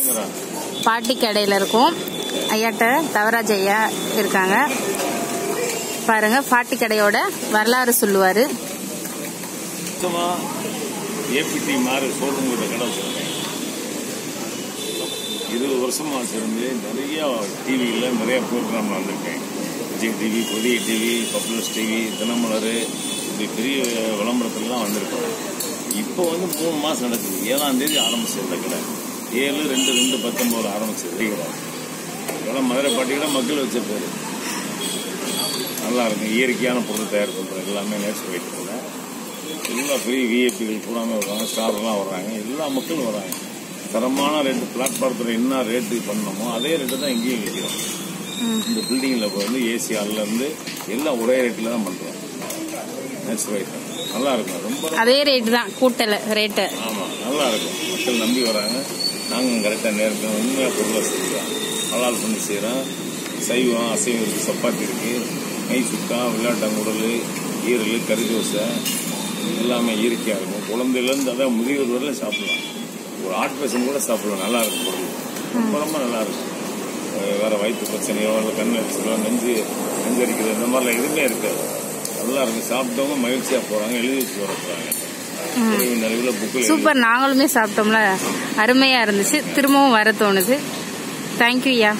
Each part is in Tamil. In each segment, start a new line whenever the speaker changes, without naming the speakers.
பாட்டி கடையில் இருக்கும் ஐயாட்ட தவராஜ் ஐயா இருக்காங்க பாருங்க பாட்டி கடையோட வரலாறு சொல்லுவாரு
சுத்தமா ஏபிடி மாறு ஷோரூம் கடை வச்சிருக்கேன் இருபது வருஷமா சேர்ந்து நிறைய டிவியில் நிறைய ப்ரோக்ராம் வந்திருக்கேன் விஜய் டிவி புதிய டிவி பப்ளஸ் டிவி தினமலர் இப்படி பெரிய விளம்பரத்துலலாம் வந்திருக்கேன் இப்போ வந்து மூணு மாதம் நடக்குது ஏழாம் தேதி ஆரம்பிச்சது இந்த கடை ஏழு ரெண்டு ரெண்டு பத்தொம்போது ஆரம்பிச்சது கடை இதெல்லாம் மதுரை பாட்டிகளை மக்கள் வச்சிருப்பாரு நல்லா இருக்கும் இயற்கையான பொருள் தயார் பண்ணுறோம் எல்லாமே நேச்சுரல் வெயிட் பண்ணுறேன் எல்லா பெரிய விஐபிகள் பூராமே வர்றாங்க ஸ்டார்லாம் வர்றாங்க எல்லா மக்களும் வர்றாங்க தரமான ரேட்டு பிளாட்ஃபாரத்தில் என்ன ரேட்டு பண்ணணுமோ அதே ரேட்டு தான் இங்கேயும் விற்கிறோம் இந்த பில்டிங்கில் வந்து ஏசி இருந்து எல்லாம் ஒரே ரேட்டில் தான் பண்ணுறோம் நேச்சுரல் வெயிட் நல்லா இருக்கும் ரொம்ப
அதே ரேட்டு தான் கூட்டல ரேட்டு
ஆமாம் நல்லா இருக்கும் மக்கள் நம்பி வராங்க நாங்கள் கரெக்டாக நேரத்தில் உண்மையாக பொருளாக செய்கிறோம் ஹலால் பண்ணி செய்கிறோம் சைவம் அசைவம் இருக்குது சப்பாத்தி இருக்குது நெய் சுக்கா விளையாட்டங்குடல் ஈரல் கறி தோசை எல்லாமே இயற்கையாக இருக்கும் குழந்தையிலேருந்து அதான் முதியோர் வரல சாப்பிடலாம் ஒரு ஆட் பேஷன் கூட சாப்பிடலாம் நல்லா இருக்கும் பொருள் ரொம்ப ரொம்ப நல்லா இருக்கும் அஹ் வேற வயிற்று பிரச்சனையோ இல்லை கண் அரிச்சலோ நெஞ்சு நெஞ்சரிக்கிறது இந்த மாதிரிலாம் எதுவுமே இருக்காது நல்லா இருக்கும் சாப்பிட்டவங்க மகிழ்ச்சியாக போகிறாங்க எழுதி வச்சு வர போகிறாங்க நிறைவில் புக்கில்
சூப்பர் நாங்களுமே சாப்பிட்டோம்ல அருமையா இருந்துச்சு திரும்பவும் வர தோணுது தேங்க்யூ ஐயா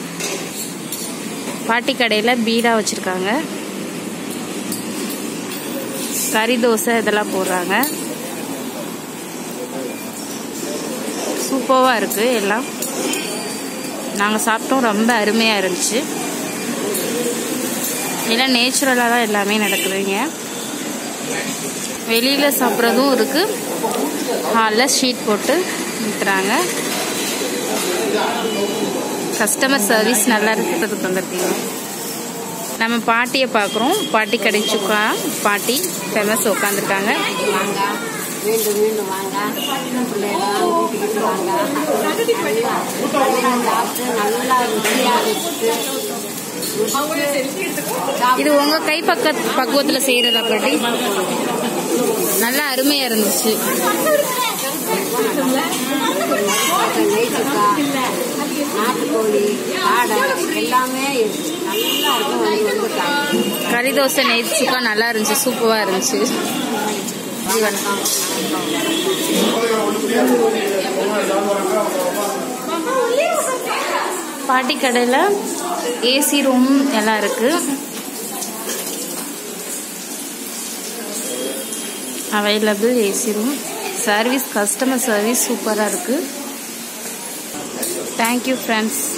பாட்டி கடையில் பீடா வச்சிருக்காங்க கறி தோசை இதெல்லாம் போடுறாங்க சூப்பராக இருக்கு எல்லாம் நாங்கள் சாப்பிட்டோம் ரொம்ப அருமையாக இருந்துச்சு எல்லாம் நேச்சுரலாக தான் எல்லாமே நடக்குதுங்க வெளியில் சாப்பிட்றதும் இருக்கு ஹாலில் ஷீட் போட்டு விற்கிறாங்க கஸ்டமர் சர்வீஸ் நல்லா இருக்கிறதுக்கு வந்திருக்கீங்க நம்ம பாட்டியை பார்க்குறோம் பாட்டி கடை சுக்கா பாட்டி ஃபேமஸ் உட்காந்துருக்காங்க
வாங்க மீண்டும் மீண்டும் வாங்க பிள்ளைகளாம் கூட்டிக்கிட்டு வாங்க நல்லா நல்லா சாப்பிட்டு நல்லா ருசியாக வச்சுட்டு
இது உங்க கை பக்க பக்குவத்தில் செய்யறதா பாட்டி நல்லா அருமையா இருந்துச்சு
நெய் சுக்கா நாட்டுக்கோழி காடை எல்லாமே இருக்கு நல்லா இருக்கும் வந்து வந்து சாப்பிட்டு
கறி தோசை நெய் சுக்கா நல்லா இருந்துச்சு சூப்பராக இருந்துச்சு ஜீவன் பாட்டி கடையில் ஏசி ரூம் எல்லாம் இருக்கு available AC room service customer service சூப்பராக இருக்கு தேங்க்யூ ஃப்ரெண்ட்ஸ்